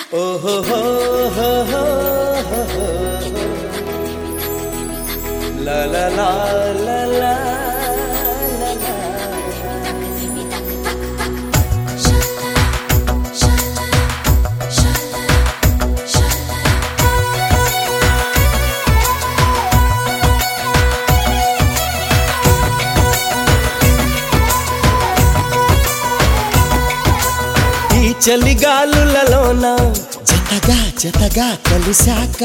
ఓహో లా లా లా లా లా లా లా. ఈ చలిగాలులలోన జతగా జతగా కలిశాక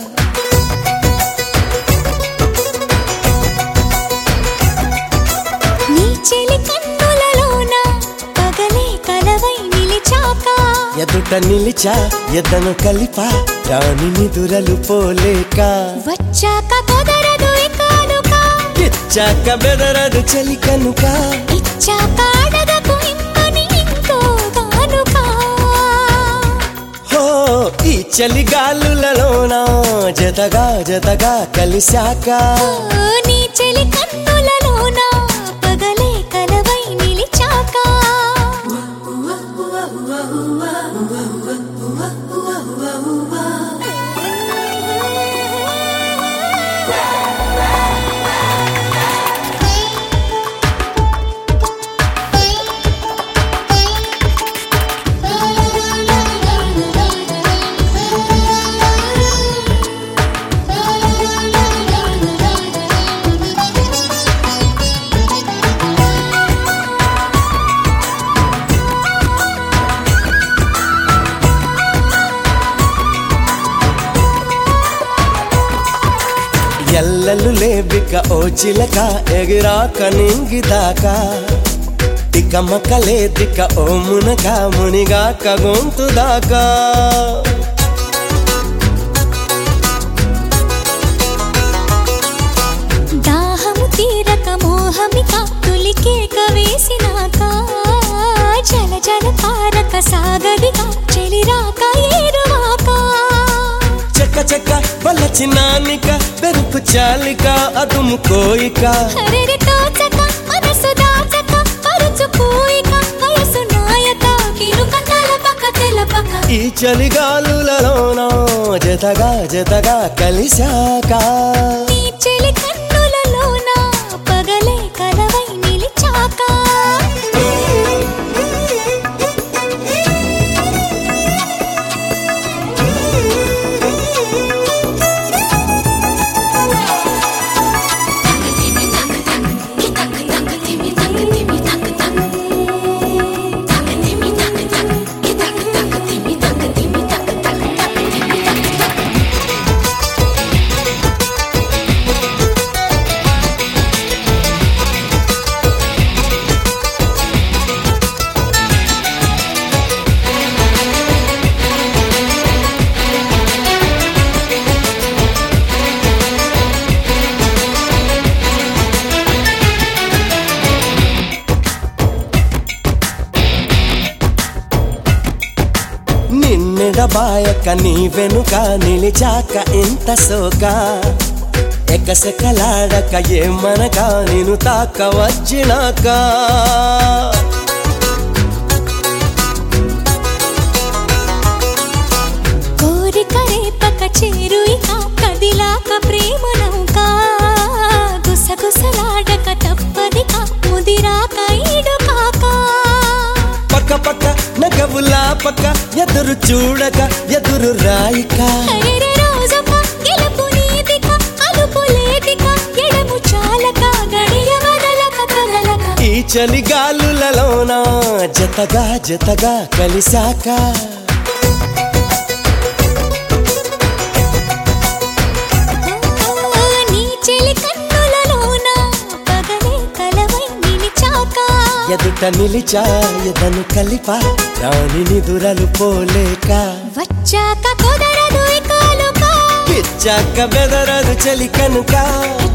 నీ చెలి కన్నులలోన పగలే కలవై నిలిచాక ఎదుట నిలిచా ఎదను కలిపా రాని నిదురలు పోలేక వచ్చాక కుదరదు ఇకానుక ఇచ్చాక బెదరదు చలి కనుక ఇచ్చాక అడగకు ఇమ్మని ఇంకో కానుక హో ఈ చలిగాలులలోన జతగా జతగా కలిశాక ఓ, నీ చెలి కన్నులలోన పగలే కలవై నిలిచాక ఎల్లలు లేబిక ఓ చిలక ఎగిరాక నింగిదాకా తికమక లేదిక ఓ మునక మునిగాక గొంతు దాకా దాహము తీరక మోహమిక తులికేక వేసినాక జల జల పారక సాగదిగా చెలిరాక ఏరువాక చెక్క చెక్క వలచి నానిక పెరుకు చాలిక అదుము కోయిక హరిరి తోచక మనసు దాచక పరుచు పూయిక వయసు నాయక కిరుక తలపక తెలపక ఈ చలిగాలులలోన జతగా జతగా కలిశాక నీ చెలి కన్నులలోన పగలే కలవై నిలిచాక నిన్నెడబాయక నీ వెనుక నిలిచాక ఇంత సోక ఎకసెకలాడక ఏమనక నిన్ను తాక వచ్చినాక కోరిక రేపక చేరుయిక కదిలాక ప్రేమ నౌక గుసగుసలాడక తప్పదిక ముదిరాక ఈడుకాక పక్క పక్క నగవులా పక్క ఎదురు చూడక ఎదురు రాయిక హరిరి రోజుక గెలుపు నీతిక అదుపు లేతిక ఎడము చాలక గడియ వదలక కదలక ఈ చలిగాలులలోన జతగా జతగా కలిశాక ఓ, నీ చెలి కన్నులలోన పగలే కలవై నిలిచాక ఎదుట నిలిచా ఎదను కలిపా రాని నిదురలు పోలేక వచ్చాక కుదరదు ఇకాలుక ఇచ్చాక బెదరదు చలి కనుక